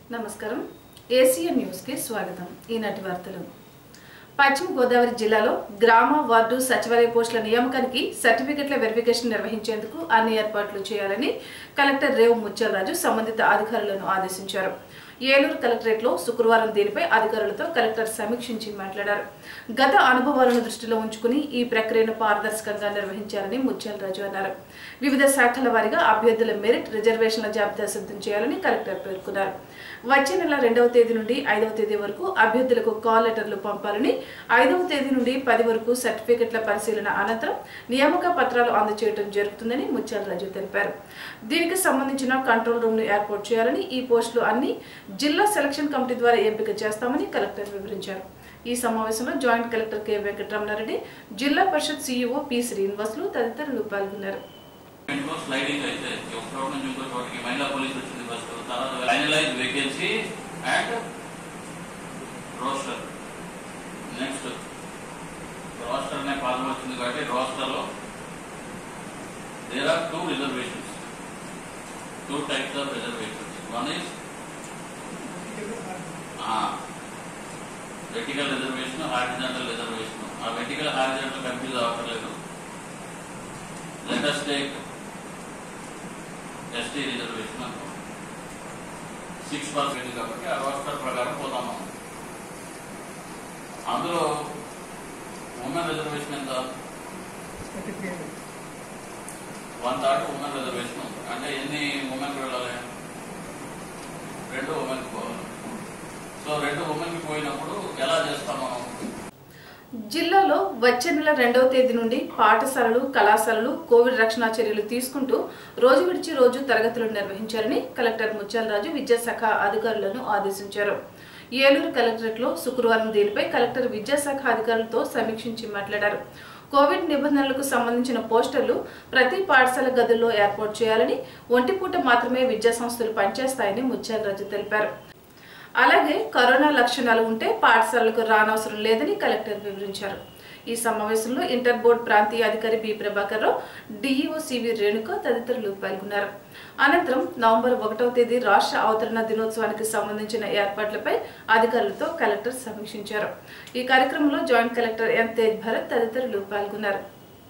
నమస్కారం ఏసీఎన్ న్యూస్కి స్వాగతం ఈనాటి వార్తలు పశ్చిమ గోదావరి జిల్లాలో గ్రామ వార్డు సచివాలయ పోస్టుల నియామకానికి సర్టిఫికెట్ల వెరిఫికేషన్ నిర్వహించేందుకు అన్ని ఏర్పాట్లు చేయాలని కలెక్టర్ రేవు ముత్యాలరాజు సంబంధిత అధికారులను ఆదేశించారు ఏలూరు కలెక్టరేట్లో శుక్రవారం దీనిపై అధికారులతో కలెక్టర్ సమీక్షించి మాట్లాడారు గత అనుభవాలను దృష్టిలో ఉంచుకుని ఈ ప్రక్రియను పారదర్శకంగా నిర్వహించాలని ముత్యాలరాజు అన్నారు వివిధ శాఖల వారీగా అభ్యర్థుల మెరిట్ రిజర్వేషన్ల జాబితా సిద్ధం చేయాలని కలెక్టర్ పేర్కొన్నారు వచ్చే నెల రెండవ తేదీ నుండి ఐదవ తేదీ వరకు అభ్యర్థులకు కాల్ లెటర్లు పంపాలని ఐదవ తేదీ నుండి పది వరకు సర్టిఫికెట్ల పరిశీలన అనంతరం నియామక పత్రాలు అందజేయడం జరుగుతుందని ముత్యాలరాజు తెలిపారు దీనికి సంబంధించిన కంట్రోల్ రూమ్ ను ఏర్పాటు చేయాలని ఈ పోస్టులు అన్ని జిల్లా సెలక్షన్ కమిటీ ద్వారా ఎంపిక చేస్తామని కలెక్టర్ వివరించారు ఈ సమావేశంలో జాయింట్ కలెక్టర్ కె వెంకటరమణారెడ్డి జిల్లా పరిషత్ సీఈఓ పి శ్రీనివాసులు తదితరులు పాల్గొన్నారు ఇంకో స్లైడింగ్ అయితే ఒక చోట నుంచి ఇంకో చోటకి మహిళా పోలీస్ వచ్చింది ఫస్ట్ తర్వాత finalise vacancy and roster next roster అనే పదం వచ్చింది కాబట్టి రోస్టర్ లో there are two reservations two types of reservations one is vertical reservation horizontal reservation ఆ వెర్టికల్ హారిజంటల్ కన్ఫ్యూజ్ అవ్వట్లేదు let us take ST reservation అనుకో సిక్స్ పర్సెంట్ కాబట్టి ఆ రోస్టర్ ప్రకారం పోతాం మనం అందులో ఉమెన్ రిజర్వేషన్ ఎంత వన్ థర్డ్ ఉమెన్ రిజర్వేషన్ ఉంది అంటే ఎన్ని ఉమెన్కి వెళ్ళాలి రెండు ఉమెన్కి పోవాలి సో రెండు ఉమెన్కి పోయినప్పుడు ఎలా చేస్తాం మనం జిల్లాలో వచ్చే నెల రెండవ తేదీ నుండి పాఠశాలలు కళాశాలలు కోవిడ్ రక్షణ చర్యలు తీసుకుంటూ రోజు విడిచి రోజు తరగతులు నిర్వహించాలని కలెక్టర్ ముత్యాలరాజు విద్యాశాఖ అధికారులను ఆదేశించారు ఏలూరు కలెక్టరేట్లో శుక్రవారం దీనిపై కలెక్టర్ విద్యాశాఖ అధికారులతో సమీక్షించి మాట్లాడారు కోవిడ్ నిబంధనలకు సంబంధించిన పోస్టర్లు ప్రతి పాఠశాల గదుల్లో ఏర్పాటు చేయాలని ఒంటిపూట మాత్రమే విద్యా సంస్థలు పనిచేస్తాయని ముత్యాలరాజు తెలిపారు అలాగే కరోనా లక్షణాలు ఉంటే పాఠశాలకు రానవసరం లేదని కలెక్టర్ వివరించారు ఈ సమావేశంలో ఇంటర్ బోర్డు ప్రాంతీయ అధికారి B Prabhakar Rao DEO CV Renuka తదితరులు పాల్గొన్నారు అనంతరం నవంబర్ ఒకటవ తేదీ రాష్ట్ర అవతరణ దినోత్సవానికి సంబంధించిన ఏర్పాట్లపై అధికారులతో కలెక్టర్ సమీక్షించారు ఈ కార్యక్రమంలో joint collector N Tej Bharat తదితరులు పాల్గొన్నారు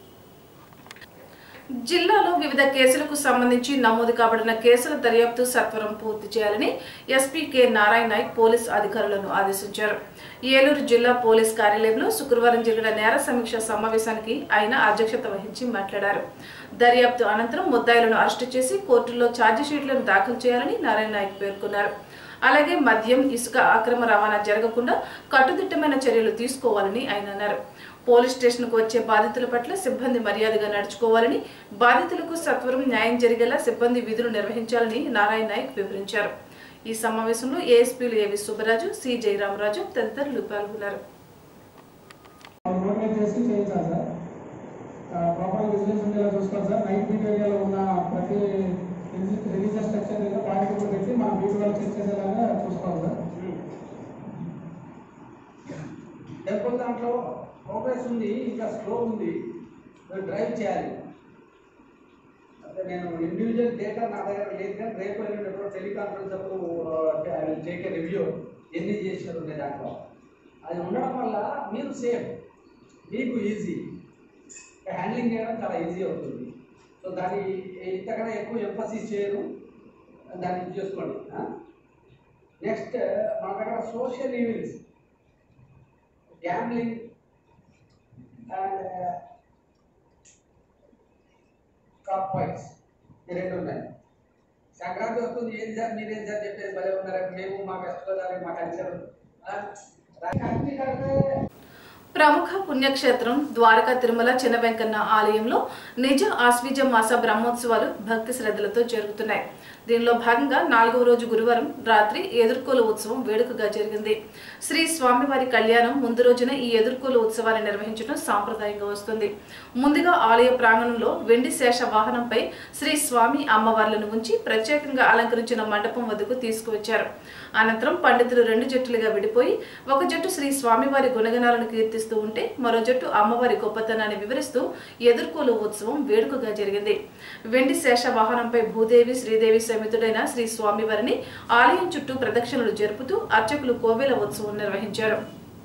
జిల్లాలో వివిధ కేసులకు సంబంధించి నమోదు కాబడిన కేసుల దర్యాప్తు సత్వరం పూర్తి చేయాలని SP K Narayana Naik police అధికారులను ఆదేశించారు ఏలూరు జిల్లా పోలీస్ కార్యాలయంలో శుక్రవారం జరిగిన నేర సమీక్ష సమావేశానికి ఆయన అధ్యక్షత వహించి మాట్లాడారు దర్యాప్తు అనంతరం ముద్దాయిలను అరెస్టు చేసి కోర్టుల్లో ఛార్జిషీట్లను దాఖలు చేయాలని నారాయణ నాయక్ పేర్కొన్నారు అలాగే మద్యం ఇసుక అక్రమ రవాణా జరగకుండా కట్టుదిట్టమైన చర్యలు తీసుకోవాలని ఆయన అన్నారు పోలీస్ స్టేషన్కు వచ్చే బాధితుల పట్ల సిబ్బంది మర్యాదగా నడుచుకోవాలని బాధితులకు సత్వరం న్యాయం జరిగేలా సిబ్బంది విధులు నిర్వహించాలని నారాయణ నాయక్ వివరించారు ఈ సమావేశంలో ఏఎస్పీలు ఏవి సుబ్బరాజు సి జయరామరాజు తదితరులు పాల్గొన్నారు నోటిఫై చేసి చేయించాలి సార్ ప్రాపర్ విజిలెన్స్ ఉండేలా చూసుకోవాలి సార్ నైట్ బీట్ ఏరియాలో ఉన్న ప్రతి రిలీజియస్ స్ట్రక్చర్ దగ్గర పాయింట్ కూడా పెట్టి మన బీట్ వాళ్ళు చెక్ చేసేలాగా చూసుకోవాలి సార్ టెంపుల్ దాంట్లో ప్రోగ్రెస్ ఉంది ఇంకా స్లో ఉంది మీరు డ్రైవ్ చేయాలి అంటే నేను ఇండివిజువల్ డేటా నా దగ్గర లేదు కానీ రేపు వెళ్ళినప్పుడు టెలికాన్ఫరెన్స్ అప్పుడు I will take a review ఎన్ని చేసినారు ఉన్నాయి దాంట్లో అది ఉండడం వల్ల మీరు సేఫ్ మీకు ఈజీ హ్యాండ్లింగ్ చేయడం చాలా ఈజీ అవుతుంది సో దాన్ని ఇంతకన్నా ఎక్కువ ఎంఫసిస్ చేయరు దాన్ని ఇది చేసుకోండి నెక్స్ట్ మన దగ్గర social events gambling and cop points ఈ రెండు ఉన్నాయి సంక్రాంతి వస్తుంది ఏం సార్ మీరేం సార్ చెప్పేసి భలే ఉన్నారు మేము మా వెస్ట్ గోదావరి మా కల్చర్ అన్ని కడితే ప్రముఖ పుణ్యక్షేత్రం ద్వారకా తిరుమల చిన్న వెంకన్న ఆలయంలో నిజ ఆశ్వీజ మాస బ్రహ్మోత్సవాలు భక్తి శ్రద్ధలతో జరుగుతున్నాయి దీనిలో భాగంగా నాలుగవ రోజు గురువారం రాత్రి ఎదుర్కోలు ఉత్సవం వేడుకగా జరిగింది శ్రీ స్వామివారి కళ్యాణం ముందు రోజున ఈ ఎదుర్కోలు ఉత్సవాన్ని నిర్వహించడం సాంప్రదాయంగా వస్తుంది ముందుగా ఆలయ ప్రాంగణంలో వెండి శేష వాహనంపై శ్రీ స్వామి అమ్మవార్లను ఉంచి ప్రత్యేకంగా అలంకరించిన మండపం వద్దకు తీసుకువచ్చారు అనంతరం పండితులు రెండు జట్టులుగా విడిపోయి ఒక జట్టు శ్రీ స్వామివారి గుణగణాలను కీర్తిస్తూ ఉంటే మరో జట్టు అమ్మవారి గొప్పతనాన్ని వివరిస్తూ ఎదుర్కోలు ఉత్సవం వేడుకగా జరిగింది వెండి శేష వాహనంపై భూదేవి శ్రీదేవి సమేత సమితుడైన శ్రీ స్వామివారిని ఆలయం చుట్టూ ప్రదక్షిణలు జరుపుతూ అర్చకులు కోవెల ఉత్సవం నిర్వహించారు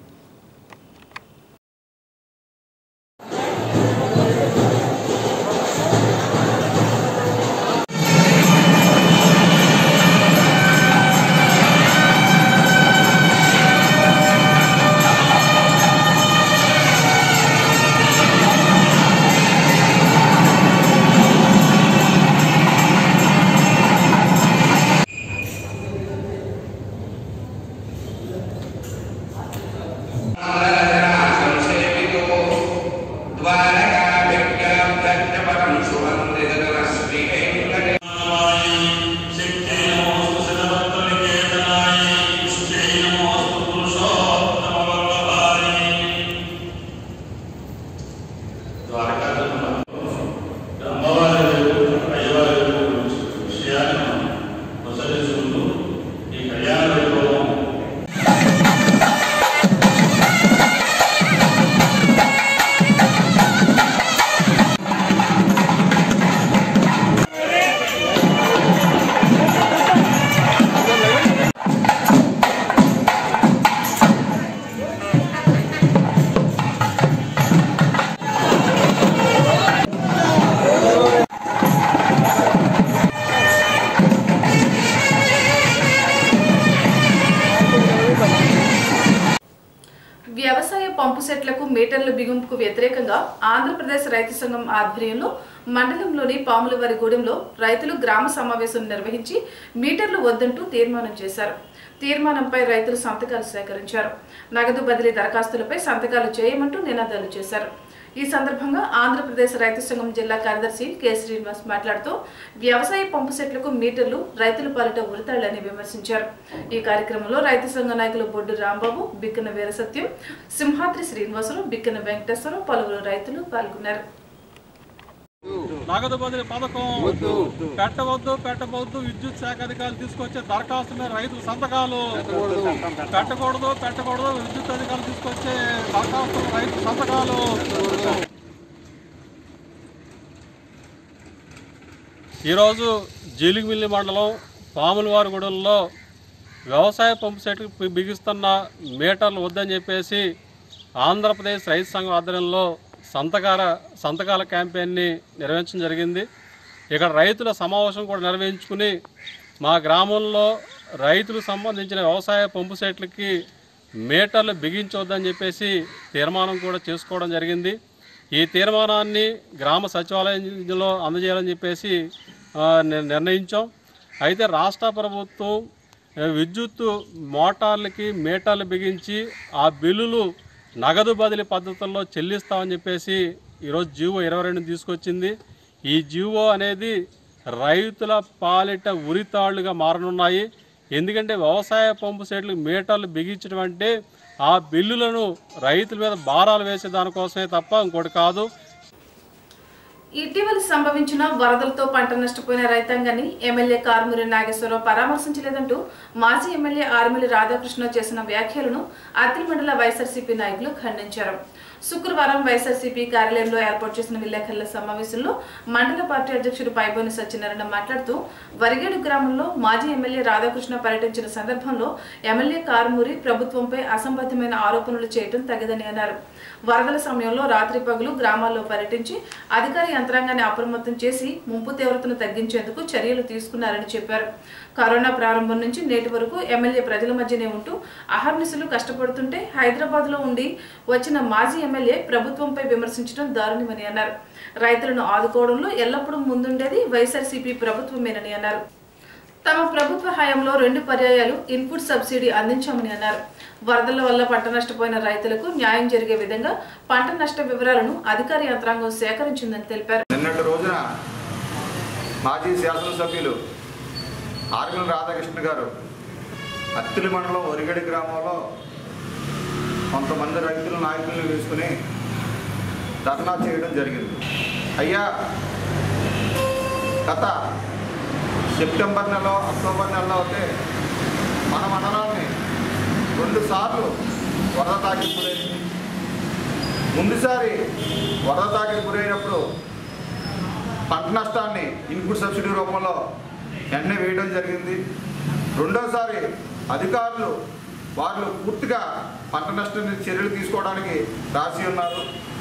వ్యవసాయ పంపు సెట్లకు మీటర్ల బిగింపుకు వ్యతిరేకంగా ఆంధ్రప్రదేశ్ రైతు సంఘం ఆధ్వర్యంలో మండలంలోని పాములవారి గూడెంలో రైతులు గ్రామ సమావేశం నిర్వహించి మీటర్లు వద్దంటూ తీర్మానం చేశారు తీర్మానంపై రైతులు సంతకాలు సేకరించారు నగదు బదిలీ దరఖాస్తులపై సంతకాలు చేయమంటూ నినాదాలు చేశారు ఈ సందర్భంగా ఆంధ్రప్రదేశ్ రైతు సంఘం జిల్లా కార్యదర్శి కె శ్రీనివాస్ మాట్లాడుతూ వ్యవసాయ పంపు సెట్లకు మీటర్లు రైతుల పాలిట ఉడతాళ్లని విమర్శించారు ఈ కార్యక్రమంలో రైతు సంఘ నాయకులు బొడ్డు రాంబాబు బిక్కన వీరసత్యం సింహాద్రి శ్రీనివాసరావు బిక్కన వెంకటేశ్వరరావు పలువురు రైతులు పాల్గొన్నారు నగదు బదిలీ పథకం పెట్టవద్దు పెట్టవద్దు విద్యుత్ శాఖ అధికారులు తీసుకొచ్చే దరఖాస్తు మీద రైతుల సంతకాలు పెట్టకూడదు పెట్టకూడదు విద్యుత్ అధికారులు తీసుకొచ్చే దరఖాస్తు రైతు సంతకాలు ఈరోజు జీలిగిమిల్లి మండలం పాములవారిగూడెంలో వ్యవసాయ పంపు సెట్కి బిగిస్తున్న మీటర్లు వద్దని చెప్పేసి ఆంధ్రప్రదేశ్ రైతు సంఘం ఆధ్వర్యంలో సంతకాల సంతకాల క్యాంపెయిన్ని నిర్వహించడం జరిగింది ఇక్కడ రైతుల సమావేశం కూడా నిర్వహించుకుని మా గ్రామంలో రైతులకు సంబంధించిన వ్యవసాయ పంపు సెట్లకి మీటర్లు బిగించవద్దని చెప్పేసి తీర్మానం కూడా చేసుకోవడం జరిగింది ఈ తీర్మానాన్ని గ్రామ సచివాలయంలో అందజేయాలని చెప్పేసి ఆ, నిర్- నిర్ణయించాం అయితే రాష్ట్ర ప్రభుత్వం ఆ, విద్యుత్ మోటార్లకి మీటర్లు బిగించి ఆ బిల్లులు నగదు బదిలీ పద్ధతుల్లో చెల్లిస్తామని చెప్పేసి ఈరోజు జీవో ఇరవై రెండు తీసుకొచ్చింది ఈ జీవో అనేది రైతుల పాలిట ఉరితాళ్లుగా మారనున్నాయి ఎందుకంటే వ్యవసాయ పంపు సెట్లు మీటర్లు బిగించడం అంటే ఆ బిల్లులను రైతుల మీద భారాలు వేసే దానికోసమే తప్ప ఇంకోటి కాదు ఇటీవల సంభవించిన వరదలతో పంట నష్టపోయిన రైతాంగాన్ని ఎమ్మెల్యే కారుమూరి నాగేశ్వరరావు పరామర్శించలేదంటూ మాజీ ఎమ్మెల్యే ఆర్మిలి రాధాకృష్ణ చేసిన వ్యాఖ్యలను అత్తిలి మండల వైఎస్ఆర్సీపీ నాయకులు ఖండించారు శుక్రవారం వైఎస్ఆర్సీపీ కార్యాలయంలో ఏర్పాటు చేసిన విలేకరుల సమావేశంలో మండల పార్టీ అధ్యక్షుడు పైబోని సత్యనారాయణ మాట్లాడుతూ వరిగేడు గ్రామంలో మాజీ ఎమ్మెల్యే రాధాకృష్ణ పర్యటించిన సందర్భంలో ఎమ్మెల్యే కారుమూరి ప్రభుత్వంపై అసంబద్ధమైన ఆరోపణలు చేయడం తగదని అన్నారు వరదల సమయంలో రాత్రి పగులు గ్రామాల్లో పర్యటించి అధికార యంత్రాంగాన్ని అప్రమత్తం చేసి ముంపు తీవ్రతను తగ్గించేందుకు చర్యలు తీసుకున్నారని చెప్పారు కరోనా ప్రారంభం నుంచి నేటి వరకు ఎమ్మెల్యే ప్రజల మధ్యనే ఉంటూ అహర్నిశలు కష్టపడుతుంటే హైదరాబాద్ లో ఉండి వచ్చిన మాజీ ఎమ్మెల్యే ప్రభుత్వంపై విమర్శించడం దారుణమని అన్నారు రైతులను ఆదుకోవడంలో ఎల్లప్పుడూ ముందుండేది వైఎస్ఆర్సీపీ ప్రభుత్వమేనని అన్నారు తమ ప్రభుత్వ హయాంలో రెండు పర్యాయాలు ఇన్పుట్ సబ్సిడీ అందించామని అన్నారు వరదల వల్ల పంట నష్టపోయిన రైతులకు న్యాయం జరిగే విధంగా పంట నష్ట వివరాలను అధికార యంత్రాంగం సేకరించిందని తెలిపారు నిన్నటి రోజున మాజీ శాసనసభ్యులు ఆర్మిల రాధాకృష్ణ గారు అత్తిలి మండలం ఒరిగడి గ్రామంలో కొంతమంది రైతుల నాయకులను వేసుకుని ధర్నా చేయడం జరిగింది అయ్యా గత సెప్టెంబర్ నెల అక్టోబర్ నెలలో అయితే మన మండలాన్ని రెండు సార్లు వరద తాకి గురైంది ముందుసారి వరద తాకి గురైనప్పుడు పంట నష్టాన్ని ఇన్పుట్ సబ్సిడీ రూపంలో వెంటనే వేయడం జరిగింది రెండోసారి అధికారులు వాళ్ళు పూర్తిగా పంట నష్ట చర్యలు తీసుకోవడానికి రాసి ఉన్నారు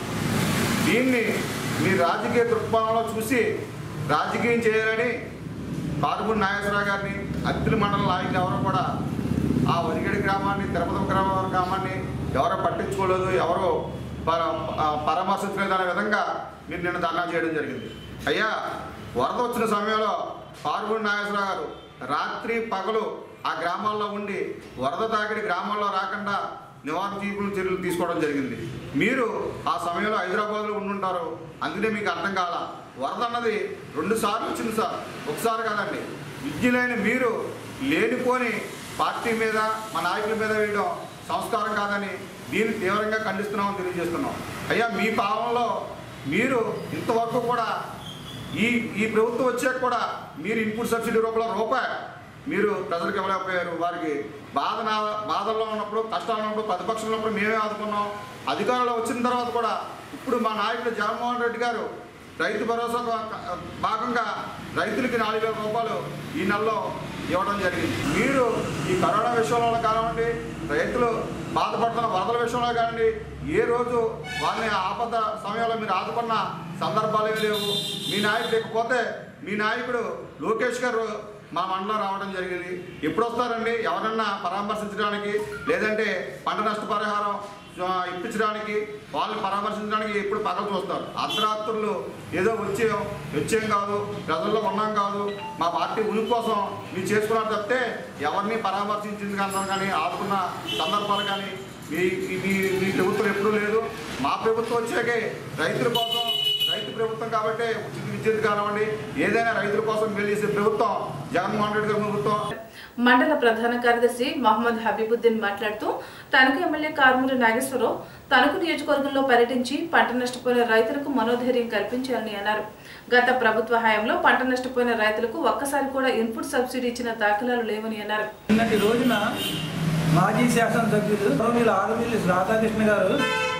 దీన్ని మీ రాజకీయ దృక్పథంలో చూసి రాజకీయం చేయాలని పార్మూడి నాగేశ్వరరావు గారిని అత్తిలి మండలం నాయకులు ఎవరు కూడా ఆ వరిగడి గ్రామాన్ని తిరుపతి గ్రామ గ్రామాన్ని ఎవరో పట్టించుకోలేదు ఎవరో పర ఆ, పరామర్శించలేదు అనే విధంగా మీరు నిన్న ధర్నా చేయడం జరిగింది అయ్యా వరద వచ్చిన సమయంలో పార్మూడి నాగేశ్వరరావు గారు రాత్రి పగలు ఆ గ్రామాల్లో ఉండి వరద తాకిడి గ్రామాల్లో రాకుండా నివారణ తీర్పులు చర్యలు తీసుకోవడం జరిగింది మీరు ఆ సమయంలో హైదరాబాద్లో ఉండుంటారు అందుకే మీకు అర్థం కాల వరద అన్నది రెండు సార్లు వచ్చింది సార్ ఒకసారి కాదండి విద్య లేని మీరు లేనిపోని పార్టీ మీద మా నాయకుల మీద వేయడం సంస్కారం కాదని దీన్ని తీవ్రంగా ఖండిస్తున్నామని తెలియజేస్తున్నాం అయ్యా మీ పాలనలో మీరు ఇంతవరకు కూడా ఈ ఈ ప్రభుత్వం వచ్చాక కూడా మీరు ఇన్పుట్ సబ్సిడీ రూపంలో రూపాయి మీరు ప్రజలకు ఇవ్వలేకపోయారు వారికి బాధ బాధల్లో ఉన్నప్పుడు కష్టాలు ఉన్నప్పుడు ప్రతిపక్షంలో ఉన్నప్పుడు మేమే ఆదుకున్నాం అధికారంలో వచ్చిన తర్వాత కూడా ఇప్పుడు మా నాయకుడు జగన్మోహన్ రెడ్డి గారు రైతు భరోసా భాగంగా రైతులకి నాలుగు వేల రూపాయలు ఈ నెలలో ఇవ్వడం జరిగింది మీరు ఈ కరోనా విషయంలో కానివ్వండి రైతులు బాధపడుతున్న వరదల విషయంలో కానివ్వండి ఏ రోజు వాళ్ళని ఆపద సమయంలో మీరు ఆదుకున్న సందర్భాలు ఏమీ లేవు మీ నాయకుడు ఇకపోతే మీ నాయకుడు లోకేష్ గారు మా మండలం రావడం జరిగింది ఎప్పుడు వస్తారండి ఎవరన్నా పరామర్శించడానికి లేదంటే పంట నష్టపరిహారం ఆ, ఇప్పించడానికి వాళ్ళని పరామర్శించడానికి ఎప్పుడు పగలు చూస్తారు అర్ధరాత్రులు ఏదో వచ్చే వచ్చేం కాదు ప్రజల్లో ఉన్నాం కాదు మా పార్టీ ఉనికి కోసం మీరు చేసుకున్నారు తప్పితే ఎవరిని పరామర్శించింది కానీ కానీ ఆదుకున్న సందర్భాలు కానీ మీ మీ మీ ప్రభుత్వం ఎప్పుడూ లేదు మా ప్రభుత్వం వచ్చాకే రైతుల కోసం రైతు ప్రభుత్వం కాబట్టి ఉచిత విద్యుత్ కానివ్వండి ఏదైనా రైతుల కోసం వెళ్ళేసే ప్రభుత్వం జగన్మోహన్ రెడ్డి గారి ప్రభుత్వం మండల ప్రధాన కార్యదర్శి మహమ్మద్ హబీబుద్దీన్ మాట్లాడుతూ తణుకు ఎమ్మెల్యే కారుమూరి నాగేశ్వరరావు తణుకు నియోజకవర్గంలో పర్యటించి పంట నష్టపోయిన రైతులకు మనోధైర్యం కల్పించాలని అన్నారు గత ప్రభుత్వ హయాంలో పంట నష్టపోయిన రైతులకు ఒక్కసారి కూడా ఇన్పుట్ సబ్సిడీ ఇచ్చిన దాఖలాలు లేవని అన్నారు నిన్నటి రోజున మాజీ శాసనసభ్యులు గౌరవనీయులు ఆరుమిల్లి రాధాకృష్ణ గారు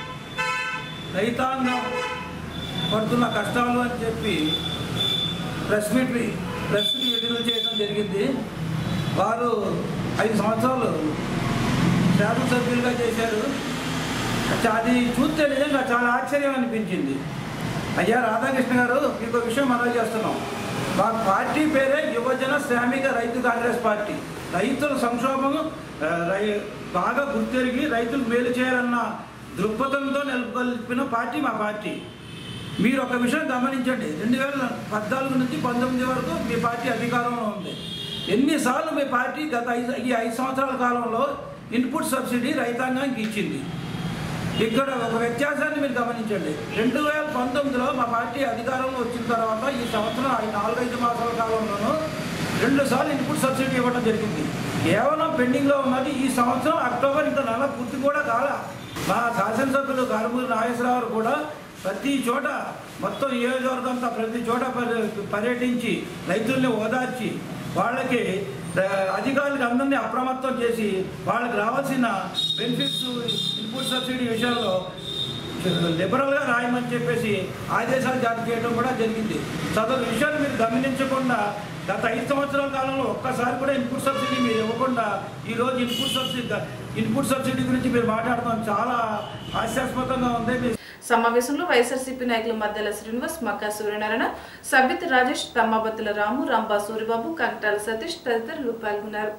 రైతాంగం పడుతున్న కష్టాలు అని చెప్పి ప్రెస్ మీట్ ప్రెస్ మీట్ విడుదల చేయడం జరిగింది వారు ఐదు సంవత్సరాలు శాసనసభ్యులుగా చేశారు చా- అది చూస్తే నిజంగా చాలా ఆశ్చర్యం అనిపించింది అయ్యా రాధాకృష్ణ గారు మీకు ఒక విషయం మనవి చేస్తున్నాం మా పార్టీ పేరే యువజన శ్రామిక రైతు కాంగ్రెస్ పార్టీ రైతుల సంక్షోభం ఆ, రై బాగా గుర్తెరిగి రైతులకు మేలు చేయాలన్న దృక్పథంతో నెలకొల్పిన పార్టీ మా పార్టీ మీరు ఒక విషయం గమనించండి రెండు వేల పద్నాలుగు నుంచి పంతొమ్మిది వరకు మీ పార్టీ అధికారంలో ఉంది ఎన్నిసార్లు మీ పార్టీ గత ఐదు ఈ ఐదు సంవత్సరాల కాలంలో ఇన్పుట్ సబ్సిడీ రైతాంగానికి ఇచ్చింది ఇక్కడ ఒక వ్యత్యాసాన్ని మీరు గమనించండి రెండు వేల పంతొమ్మిదిలో మా పార్టీ అధికారంలో వచ్చిన తర్వాత ఈ సంవత్సరం ఐదు నాలుగైదు మాసాల కాలంలోనూ రెండు సార్లు ఇన్పుట్ సబ్సిడీ ఇవ్వడం జరిగింది కేవలం పెండింగ్లో ఉన్నది ఈ సంవత్సరం అక్టోబర్ ఇంకా నెల పూర్తి కూడా కాల మా శాసనసభ్యులు గారుమూరి నాగేశ్వరరావు కూడా ప్రతి చోట మొత్తం నియోజకవర్గం అంతా ప్రతి చోట పర్య- పర్యటించి రైతుల్ని ఓదార్చి వాళ్ళకి ఆ, అధికారులకు అందరినీ అప్రమత్తం చేసి వాళ్ళకి రావాల్సిన బెనిఫిట్స్ ఇన్పుట్ సబ్సిడీ విషయంలో లిబరల్గా రాయమని చెప్పేసి ఆదేశాలు జారీ చేయడం కూడా జరిగింది సదరు విషయాలు మీరు గమనించకుండా గత ఐదు సంవత్సరాల కాలంలో ఒక్కసారి కూడా ఇన్పుట్ సబ్సిడీ మీరు ఇవ్వకుండా ఈరోజు ఇన్పుట్ సబ్సిడీ ఇన్పుట్ సబ్సిడీ గురించి మీరు మాట్లాడతాం చాలా హాస్యాస్పదంగా ఉంది మీరు సమావేశంలో వైఎస్ఆర్సీపీ నాయకుల మధ్యల శ్రీనివాస్ మక్కా సూర్యనారాయణ సబ్బిత్ రాజేష్ తమ్మాబత్తుల రాము రంభా సూరిబాబు కంటాల సతీష్ తదితరులు పాల్గొన్నారు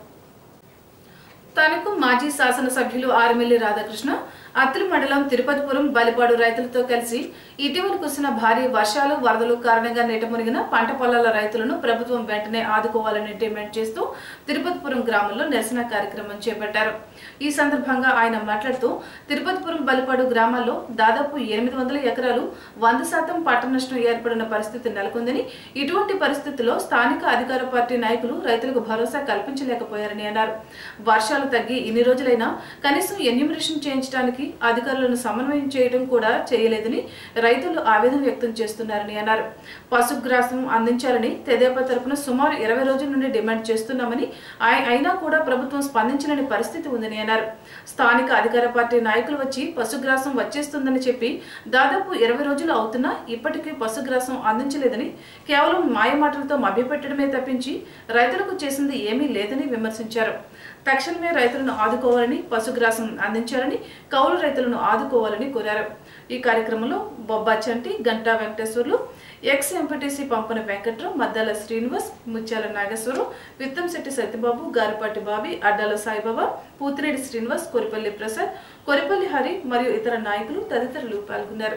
తణుకు మాజీ శాసనసభ్యులు ఆర్మిల్లి రాధాకృష్ణ అత్తిలి మండలం తిరుపతిపురం బలిపాడు రైతులతో కలిసి ఇటీవల కురిసిన భారీ వర్షాలు వరదలు కారణంగా నీట మునిగిన పంట పొలాల రైతులను ప్రభుత్వం వెంటనే ఆదుకోవాలని డిమాండ్ చేస్తూ తిరుపతిపురం గ్రామంలో నిరసన కార్యక్రమం చేపట్టారు ఈ సందర్భంగా ఆయన మాట్లాడుతూ తిరుపతిపురం బలిపాడు గ్రామాల్లో దాదాపు ఎనిమిది వందల ఎకరాలు వంద శాతం పంట నష్టం ఏర్పడిన పరిస్థితి నెలకొందని ఇటువంటి పరిస్థితుల్లో స్థానిక అధికార పార్టీ నాయకులు రైతులకు భరోసా కల్పించలేకపోయారని అన్నారు వర్షాలు వర్షాలు తగ్గి ఇన్ని రోజులైనా కనీసం ఎన్యూమరేషన్ చేయించడానికి అధికారులను సమన్వయం చేయడం కూడా చేయలేదని రైతులు ఆవేదన వ్యక్తం చేస్తున్నారని అన్నారు పశుగ్రాసం అందించాలని తెదేపా తరపున సుమారు ఇరవై రోజుల నుండి డిమాండ్ చేస్తున్నామని ఆయ- అయినా కూడా ప్రభుత్వం స్పందించలేని పరిస్థితి ఉందని అన్నారు స్థానిక అధికార పార్టీ నాయకులు వచ్చి పశుగ్రాసం వచ్చేస్తుందని చెప్పి దాదాపు ఇరవై రోజులు అవుతున్నా ఇప్పటికీ పశుగ్రాసం అందించలేదని కేవలం మాయమాటలతో మభ్యపెట్టడమే తప్పించి రైతులకు చేసింది ఏమీ లేదని విమర్శించారు తక్షణమే రైతులను ఆదుకోవాలని పశుగ్రాసం అందించాలని కౌలు రైతులను ఆదుకోవాలని కోరారు ఈ కార్యక్రమంలో బొబ్బా చంటి గంటా వెంకటేశ్వర్లు ఎక్స్ ఎంపీటీసీ పంపన వెంకట్రావు మద్దాల శ్రీనివాస్ ముత్యాల నాగేశ్వరం విత్తంశెట్టి సత్యబాబు గారిపాటి బాబి అడ్డాల సాయిబాబా పూతిరెడ్డి శ్రీనివాస్ కొరిపల్లి ప్రసాద్ కొరిపల్లి హరి మరియు ఇతర నాయకులు తదితరులు పాల్గొన్నారు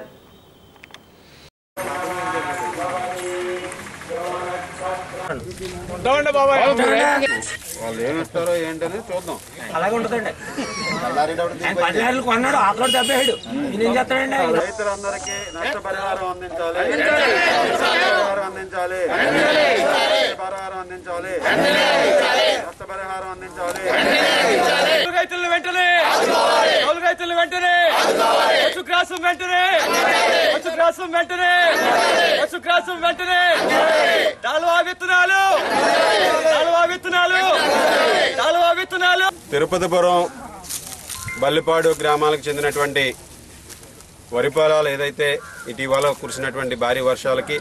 వాళ్ళు ఏమి ఇస్తారో ఏంటని చూద్దాం అలాగే ఉంటుందండి ఆయన పదివేలు కొన్నాడు ఆకలి దెబ్బేడు ఈయన ఏం చేస్తాడండి ఆయన? రైతులందరికీ నష్టపరిహారం అందించాలి నష్టపరిహారం అందించాలి నష్టపరిహారం అందించాలి నష్టపరిహారం అందించాలి రైతులను వెంటనే కౌలు రైతులను వెంటనే పశుగ్రాసం వెంటనే పశుగ్రాసం వెంటనే పశుగ్రాసం వెంటనే దాలువా విత్తనాలు దాలువా విత్తనాలు దాలువా విత్తనాలు తిరుపతిపురం బల్లిపాడు గ్రామాలకు చెందినటువంటి వరి పొలాలు ఏదైతే ఇటీవల కురిసినటువంటి భారీ వర్షాలకి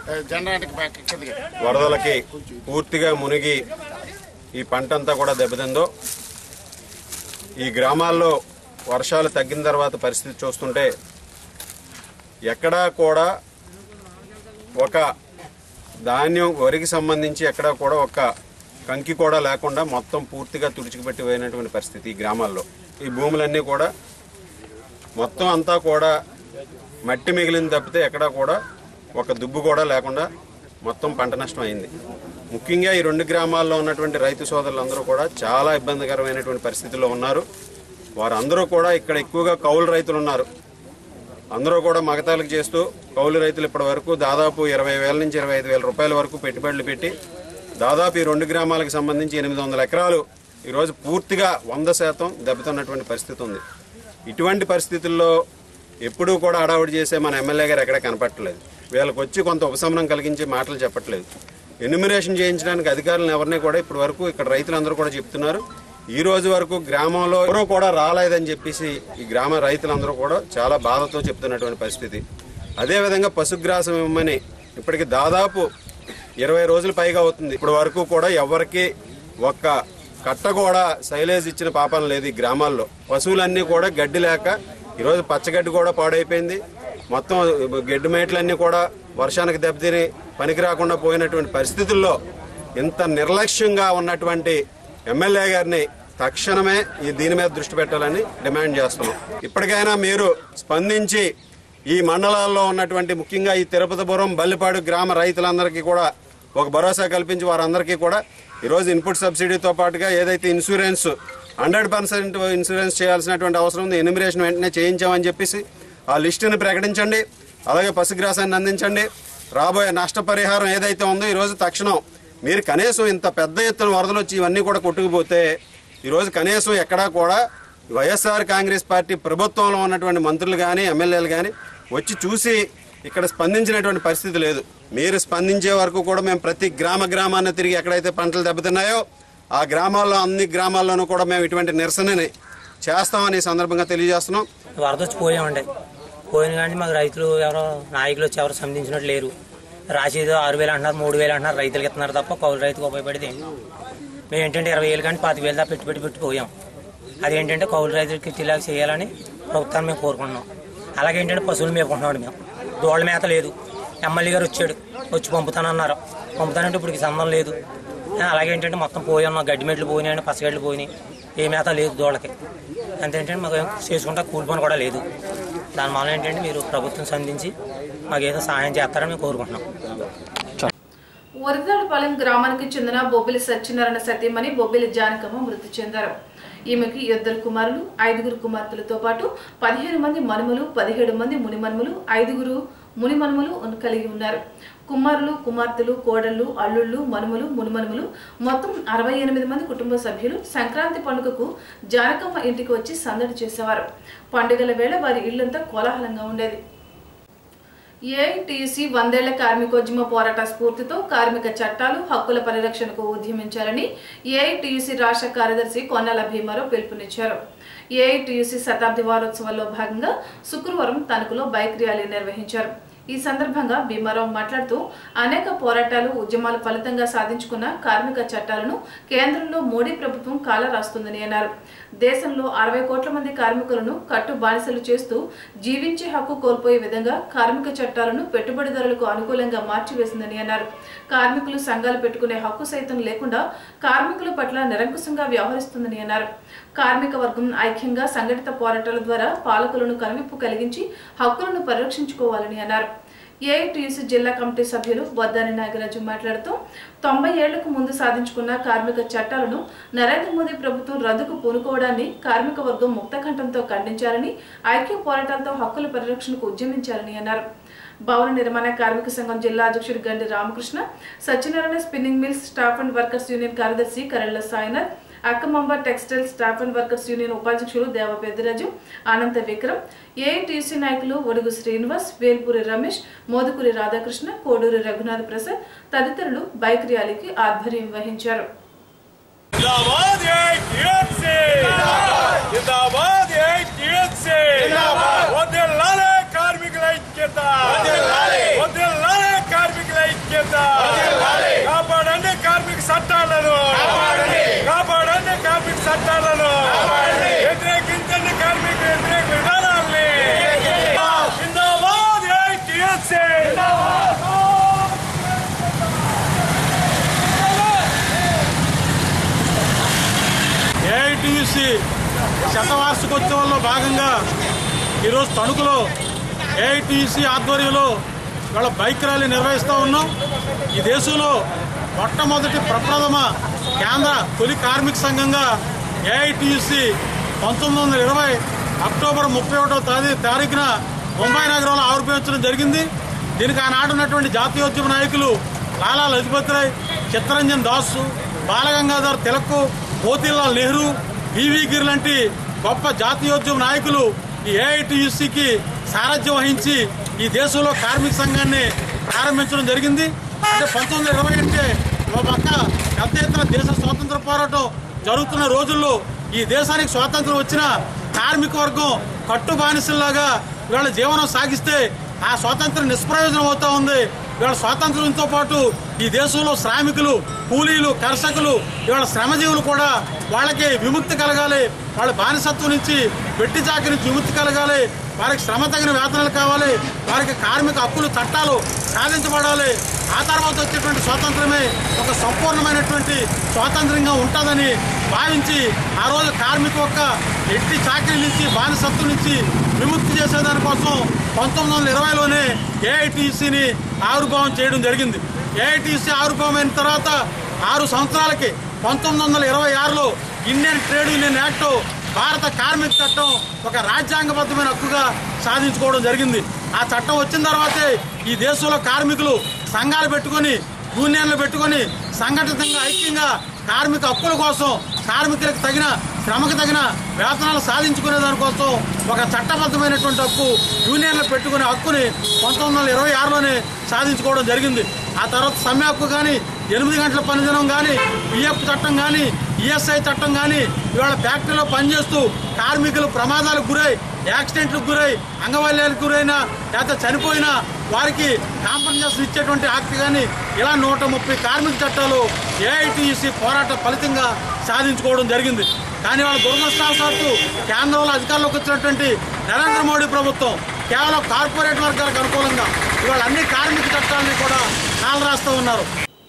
వరదలకి పూర్తిగా మునిగి ఈ పంట అంతా కూడా దెబ్బతిందో ఈ గ్రామాల్లో వర్షాలు తగ్గిన తర్వాత పరిస్థితి చూస్తుంటే ఎక్కడా కూడా ఒక ధాన్యం వరికి సంబంధించి ఎక్కడా కూడా ఒక కంకి కూడా లేకుండా మొత్తం పూర్తిగా తుడిచిపెట్టి పోయినటువంటి పరిస్థితి ఈ గ్రామాల్లో ఈ భూములన్నీ కూడా మొత్తం అంతా కూడా మట్టి మిగిలిన తప్పితే ఎక్కడా కూడా ఒక దుబ్బు కూడా లేకుండా మొత్తం పంట నష్టం అయింది ముఖ్యంగా ఈ రెండు గ్రామాల్లో ఉన్నటువంటి రైతు సోదరులందరూ కూడా చాలా ఇబ్బందికరమైనటువంటి పరిస్థితుల్లో ఉన్నారు వారందరూ కూడా ఇక్కడ ఎక్కువగా కౌలు రైతులు ఉన్నారు అందరూ కూడా మగతాలకు చేస్తూ కౌలు రైతులు ఇప్పటి వరకు దాదాపు ఇరవై వేల నుంచి ఇరవై ఐదు వేల రూపాయల వరకు పెట్టుబడులు పెట్టి దాదాపు ఈ రెండు గ్రామాలకు సంబంధించి ఎనిమిది వందల ఎకరాలు ఈరోజు పూర్తిగా వంద శాతం దెబ్బతిన్నటువంటి పరిస్థితి ఉంది ఇటువంటి పరిస్థితుల్లో ఎప్పుడూ కూడా అడావుడి చేసే మన ఎమ్మెల్యే గారు ఎక్కడ కనపట్టలేదు వీళ్ళకి వచ్చి కొంత ఉపశమనం కలిగించే మాటలు చెప్పట్లేదు ఎన్యుమినేషన్ చేయించడానికి అధికారులను ఎవరిని కూడా ఇప్పటి వరకు ఇక్కడ రైతులందరూ కూడా చెప్తున్నారు ఈ రోజు వరకు గ్రామంలో ఎవరూ కూడా రాలేదని చెప్పేసి ఈ గ్రామ రైతులందరూ కూడా చాలా బాధతో చెప్తున్నటువంటి పరిస్థితి అదేవిధంగా పశుగ్రాసం ఇవ్వమని ఇప్పటికి దాదాపు ఇరవై రోజులు పైగా అవుతుంది ఇప్పటి వరకు కూడా ఎవరికి ఒక్క కట్ట కూడా సైలేజ్ ఇచ్చిన పాపం లేదు ఈ గ్రామాల్లో పశువులన్నీ కూడా గడ్డి లేక ఈరోజు పచ్చగడ్డి కూడా పాడైపోయింది మొత్తం గడ్డి మేట్లన్నీ కూడా వర్షానికి దెబ్బతిని పనికి రాకుండా పోయినటువంటి పరిస్థితుల్లో ఇంత నిర్లక్ష్యంగా ఉన్నటువంటి ఎమ్మెల్యే గారిని తక్షణమే ఈ దీని మీద దృష్టి పెట్టాలని డిమాండ్ చేస్తున్నాం ఇప్పటికైనా మీరు స్పందించి ఈ మండలాల్లో ఉన్నటువంటి ముఖ్యంగా ఈ తిరుపతిపురం బల్లిపాడు గ్రామ రైతులందరికీ కూడా ఒక భరోసా కల్పించి వారందరికీ కూడా ఈరోజు ఇన్పుట్ సబ్సిడీతో పాటుగా ఏదైతే ఇన్సూరెన్స్ హండ్రెడ్ పర్సెంట్ ఇన్సూరెన్స్ చేయాల్సినటువంటి అవసరం ఉంది ఎనిమిరేషన్ వెంటనే చేయించామని చెప్పేసి ఆ లిస్టుని ప్రకటించండి అలాగే పశుగ్రాసాన్ని అందించండి రాబోయే నష్టపరిహారం ఏదైతే ఉందో ఈరోజు తక్షణం మీరు కనీసం ఇంత పెద్ద ఎత్తున వరదలు వచ్చి ఇవన్నీ కూడా కొట్టుకుపోతే ఈరోజు కనీసం ఎక్కడా కూడా వైఎస్ఆర్ కాంగ్రెస్ పార్టీ ప్రభుత్వంలో ఉన్నటువంటి మంత్రులు కానీ ఎమ్మెల్యేలు కానీ వచ్చి చూసి ఇక్కడ స్పందించినటువంటి పరిస్థితి లేదు మీరు స్పందించే వరకు కూడా మేము ప్రతి గ్రామ గ్రామాన్ని తిరిగి ఎక్కడైతే పంటలు దెబ్బతిన్నాయో ఆ గ్రామాల్లో అన్ని గ్రామాల్లోనూ కూడా మేము ఇటువంటి నిరసనని చేస్తామని ఈ సందర్భంగా తెలియజేస్తున్నాం వరద వచ్చి పోయామండి పోయిన కానీ మాకు రైతులు ఎవరో నాయకులు వచ్చి ఎవరు సంధించినట్టు లేరు రాసేదో ఆరు వేలు అంటున్నారు మూడు వేలు అంటున్నారు రైతులకు ఇస్తున్నారు తప్ప కౌలు రైతుకు ఉపయోగపడేది ఏంటి మేము ఏంటంటే ఇరవై వేలు కానీ పాతి వేలు దాకా పెట్టి పెట్టి పెట్టి పోయాం అదేంటంటే కౌలు రైతులకి ఇచ్చేలాగా చేయాలని ప్రభుత్వాన్ని మేము కోరుకుంటున్నాం అలాగే ఏంటంటే పశువులు మేపుకుంటున్నాం మేము దోళ్ళ మేత లేదు ఎమ్మెల్యే గారు వచ్చాడు వచ్చి పంపుతానన్నారు పంపుతానంటే ఇప్పుడు సంబంధం లేదు అలాగే ఏంటంటే మొత్తం పోయి ఉన్నాం గడ్డి మెట్లు పోయినాయండి పసగడ్లు పోయినాయి ఏ మేత లేదు దోళ్ళకి అంతేంటంటే మాకు ఏం చేసుకుంటా కూలి పని కూడా లేదు దాని వల్ల ఏంటంటే మీరు ప్రభుత్వం సంధించి మాకు ఏదో సహాయం చేస్తారని మేము కోరుకుంటున్నాం వరదాడపాలెం గ్రామానికి చెందిన బొబ్బిలి సత్యనారాయణ సతీమణి బొబ్బిలి జానకమ్మ మృతి చెందారు ఈమెకి ఇద్దరు కుమారులు ఐదుగురు కుమార్తెలతో పాటు పదిహేను మంది మనుమలు పదిహేడు మంది మునిమనుమలు ఐదుగురు మునిమనుమలు కలిగి ఉన్నారు కుమారులు కుమార్తెలు కోడళ్ళు అల్లుళ్ళు మనుమలు మునుమనుమలు మొత్తం అరవై ఎనిమిది మంది కుటుంబ సభ్యులు సంక్రాంతి పండుగకు జానకమ్మ ఇంటికి వచ్చి సందడి చేసేవారు పండుగల వేళ వారి ఇల్లంతా కోలాహలంగా ఉండేది ఏఐటీసీ వందేళ్ల కార్మికోద్యమ పోరాట స్ఫూర్తితో కార్మిక చట్టాలు హక్కుల పరిరక్షణకు ఉద్యమించాలని ఏఐటీయూసీ రాష్ట్ర కార్యదర్శి కొన్నాల భీమారావు పిలుపునిచ్చారు ఏఐటీయూసీ శతాబ్ది వారోత్సవాల్లో భాగంగా శుక్రవారం తణుకులో బైక్ ర్యాలీ నిర్వహించారు ఈ సందర్భంగా భీమారావు మాట్లాడుతూ అనేక పోరాటాలు ఉద్యమాల ఫలితంగా సాధించుకున్న కార్మిక చట్టాలను కేంద్రంలో మోడీ ప్రభుత్వం కాల రాస్తుందని అన్నారు దేశంలో అరవై కోట్ల మంది కార్మికులను కట్టు బానిసలు చేస్తూ జీవించే హక్కు కోల్పోయే విధంగా కార్మిక చట్టాలను పెట్టుబడిదారులకు అనుకూలంగా మార్చివేసిందని అన్నారు కార్మికులు సంఘాలు పెట్టుకునే హక్కు సైతం లేకుండా కార్మికుల పట్ల నిరంకుశంగా వ్యవహరిస్తుందని అన్నారు కార్మిక వర్గం ఐక్యంగా సంఘటిత పోరాటాల ద్వారా పాలకులను కనువిప్పు కలిగించి హక్కులను పరిరక్షించుకోవాలని అన్నారు ఏఐటీయూసీ జిల్లా కమిటీ సభ్యులు వద్దాని నాగరాజు మాట్లాడుతూ తొంభై ఏళ్లకు ముందు సాధించుకున్న కార్మిక చట్టాలను నరేంద్ర మోదీ ప్రభుత్వం రద్దుకు పూనుకోవడాన్ని కార్మిక వర్గం ముక్తకంఠంతో ఖండించాలని ఐక్య పోరాటాలతో హక్కుల పరిరక్షణకు ఉద్యమించాలని అన్నారు భవన నిర్మాణ కార్మిక సంఘం జిల్లా అధ్యక్షుడు Gandi Ramakrishna Satyanarayana spinning mills staff and workers union కార్యదర్శి Karella Sainath Akkamamba textile staff and workers union ఉపాధ్యక్షులు దేవ పెద్దిరాజు అనంత విక్రమ్ ఏఐటీసీ నాయకులు ఒడుగు శ్రీనివాస్ వేల్పూరి రమేష్ మోదుకూరి రాధాకృష్ణ కోడూరి రఘునాథ్ ప్రసాద్ తదితరులు బైక్ ర్యాలీకి ఆధ్వర్యం వహించారు జిందాబాద్ ఏఐటీఎంసీ జిందాబాద్ ఏఐటీఎంసీ వదిలాలే కార్మికుల ఐక్యత వదిలాలే కార్మికుల ఐక్యత కాపాడండి కార్మిక చట్టాలను కాపాడండి కార్మిక చట్టాలను వ్యతిరేకించండి కార్మిక వ్యతిరేక విధానాల్ని జిందాబాద్ ఏఐటీఎంసీ ఏఐటీయూసీ శతవార్షికోత్సవంలో భాగంగా ఈరోజు తణుకులో ఏఐటీయూసీ ఆధ్వర్యంలో వాళ్ళ బైక్ ర్యాలీ నిర్వహిస్తూ ఉన్నాం ఈ దేశంలో మొట్టమొదటి ప్రప్రథమ కేంద్ర తొలి కార్మిక సంఘంగా ఏఐటీయూసీ పంతొమ్మిది వందల ఇరవై అక్టోబర్ ముప్పై ఒకటో తారీ తారీఖున ముంబై నగరంలో ఆవిర్భవించడం జరిగింది దీనికి ఆనాడు ఉన్నటువంటి జాతీయోద్యమ నాయకులు లాలా లజపతి రాయ్ చిత్తరంజన్ దాసు బాలగంగాధర్ తిలక్ మోతీలాల్ నెహ్రూ బీవీ గిర్ లాంటి గొప్ప జాతీయోద్యమ నాయకులు ఈ ఏఐటీయూసీకి సారథ్యం వహించి ఈ దేశంలో కార్మిక సంఘాన్ని ప్రారంభించడం జరిగింది అంటే పంతొమ్మిది ఇరవై అంటే ఒక పక్క పెద్ద ఎత్తున దేశ స్వాతంత్ర పోరాటం జరుగుతున్న రోజుల్లో ఈ దేశానికి స్వాతంత్రం వచ్చిన కార్మిక వర్గం కట్టు బానిసల్లాగా వీళ్ళ జీవనం సాగిస్తే ఆ స్వాతంత్రం నిష్ప్రయోజనం అవుతా ఉంది వీళ్ళ స్వాతంత్రంతో పాటు ఈ దేశంలో శ్రామికులు కూలీలు కర్షకులు ఇవాళ శ్రమజీవులు కూడా వాళ్ళకి విముక్తి కలగాలి వాళ్ళ బానిసత్వం నుంచి వెట్టి చాకరి నుంచి విముక్తి కలగాలి వారికి శ్రమ తగిన వేతనాలు కావాలి వారికి కార్మిక హక్కులు చట్టాలు సాధించబడాలి ఆ తర్వాత వచ్చేటువంటి స్వాతంత్రమే ఒక సంపూర్ణమైనటువంటి స్వాతంత్రంగా ఉంటుందని భావించి ఆ రోజు కార్మిక యొక్క ఎట్టి చాకరీ నుంచి బానిసత్వం నుంచి విముక్తి చేసేదానికోసం పంతొమ్మిది వందల ఇరవైలోనే ఏఐటీసీని ఆవిర్భావం చేయడం జరిగింది ఏఐటీసీ ఆవిర్భావం అయిన తర్వాత ఆరు సంవత్సరాలకి పంతొమ్మిది వందల ఇరవై ఆరులో ఇండియన్ ట్రేడ్ యూనియన్ యాక్ట్ భారత కార్మిక చట్టం ఒక రాజ్యాంగబద్ధమైన హక్కుగా సాధించుకోవడం జరిగింది ఆ చట్టం వచ్చిన తర్వాతే ఈ దేశంలో కార్మికులు సంఘాలు పెట్టుకొని యూనియన్లు పెట్టుకొని సంఘటితంగా ఐక్యంగా కార్మిక హక్కుల కోసం కార్మికులకు తగిన శ్రమకు తగిన వేతనాలు సాధించుకునే దానికోసం ఒక చట్టబద్ధమైనటువంటి హక్కు యూనియన్లు పెట్టుకునే హక్కుని పంతొమ్మిది వందల ఇరవై ఆరులోనే సాధించుకోవడం జరిగింది ఆ తర్వాత సమ్మె హక్కు కానీ ఎనిమిది గంటల పనిదినం కానీ పిఎఫ్ చట్టం కానీ ఈఎస్ఐ చట్టం కానీ ఇవాళ ఫ్యాక్టరీలో పనిచేస్తూ కార్మికులు ప్రమాదాలకు గురై యాక్సిడెంట్లకు గురై అంగవైల్యాలకు గురైనా లేకపోతే చనిపోయినా వారికి కాంపన్సేషన్ ఇచ్చేటువంటి యాక్ట్ కానీ ఇలా నూట ముప్పై కార్మిక చట్టాలు ఏఐటీసీ పోరాట ఫలితంగా సాధించుకోవడం జరిగింది కానీ వాళ్ళ దురదృష్టవశాత్తు కేంద్రంలో అధికారంలోకి వచ్చినటువంటి నరేంద్ర మోడీ ప్రభుత్వం కేవలం కార్పొరేట్ వర్గాలకు అనుకూలంగా ఇవాళ అన్ని కార్మిక చట్టాలని కూడా కాలరాస్తూ ఉన్నారు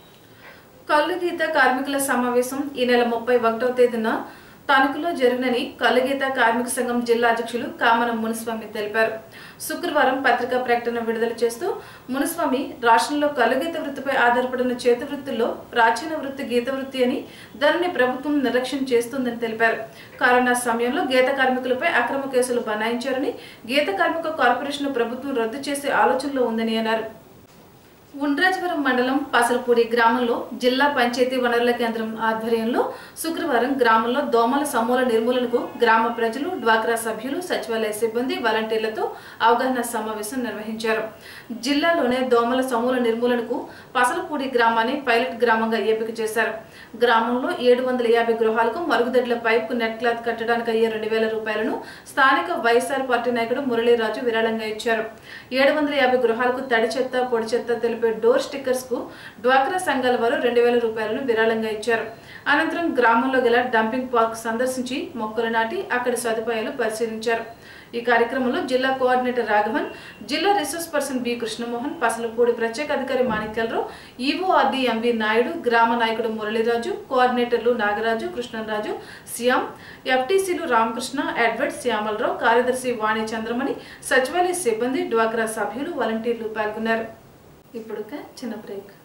కల్లుగీత కార్మికుల సమావేశం ఈ నెల ముప్పై ఒకటవ తేదీన తణుకులో జరుగునని కల్లుగీత కార్మిక సంఘం జిల్లా అధ్యక్షులు కామనం మునిస్వామి తెలిపారు శుక్రవారం పత్రికా ప్రకటన విడుదల చేస్తూ మునిస్వామి రాష్ట్రంలో కల్లుగీత వృత్తిపై ఆధారపడిన చేతి వృత్తుల్లో ప్రాచీన వృత్తి గీత వృత్తి అని దానిని ప్రభుత్వం నిర్లక్ష్యం చేస్తుందని తెలిపారు కరోనా సమయంలో గీత కార్మికులపై అక్రమ కేసులు బనాయించారని గీత కార్మిక కార్పొరేషన్ ప్రభుత్వం రద్దు చేసే ఆలోచనలో ఉందని అన్నారు ఉండ్రాజవరం మండలం పసలపూడి గ్రామంలో జిల్లా పంచాయతీ వనరుల కేంద్రం ఆధ్వర్యంలో శుక్రవారం గ్రామంలో దోమల సమూల నిర్మూలనకు గ్రామ ప్రజలు డ్వాక్రా సభ్యులు సచివాలయ సిబ్బంది వాలంటీర్లతో అవగాహన సమావేశం నిర్వహించారు జిల్లాలోనే దోమల సమూల నిర్మూలనకు పసలపూడి గ్రామాన్ని పైలట్ గ్రామంగా ఎంపిక చేశారు గ్రామంలో ఏడు వందల యాభై గృహాలకు మరుగుదొడ్ల పైపు నెట్ క్లాత్ కట్టడానికి అయ్యే రెండు వేల రూపాయలను స్థానిక వైఎస్ఆర్ పార్టీ నాయకుడు మురళీరాజు విరాళంగా ఇచ్చారు ఏడు వందల యాభై గృహాలకు తడి చెత్త పొడి చెత్త తెలిపే డోర్ స్టిక్కర్స్ కు డ్వాక్రా సంఘాల వారు రెండు వేల రూపాయలను విరాళంగా ఇచ్చారు అనంతరం గ్రామంలో గల డంపింగ్ పార్క్ సందర్శించి మొక్కలు నాటి అక్కడి సదుపాయాలు పరిశీలించారు ఈ కార్యక్రమంలో జిల్లా కోఆర్డినేటర్ రాఘవన్ జిల్లా resource person B Krishnamohan Pasalapudi ప్రత్యేక అధికారి మాణిక్యాలరావు ఈవోఆర్డి ఎంవి నాయుడు గ్రామ నాయకుడు మురళీరాజు కోఆర్డినేటర్లు నాగరాజు కృష్ణరాజు శ్యామ్ ఎఫ్టీసీలు రామకృష్ణ ఎడ్వర్డ్ శ్యామలరావు కార్యదర్శి వాణి చంద్రమణి సచివాలయ సిబ్బంది డ్వాక్రా సభ్యులు వాలంటీర్లు పాల్గొన్నారు ఇప్పుడు ఒక చిన్న బ్రేక్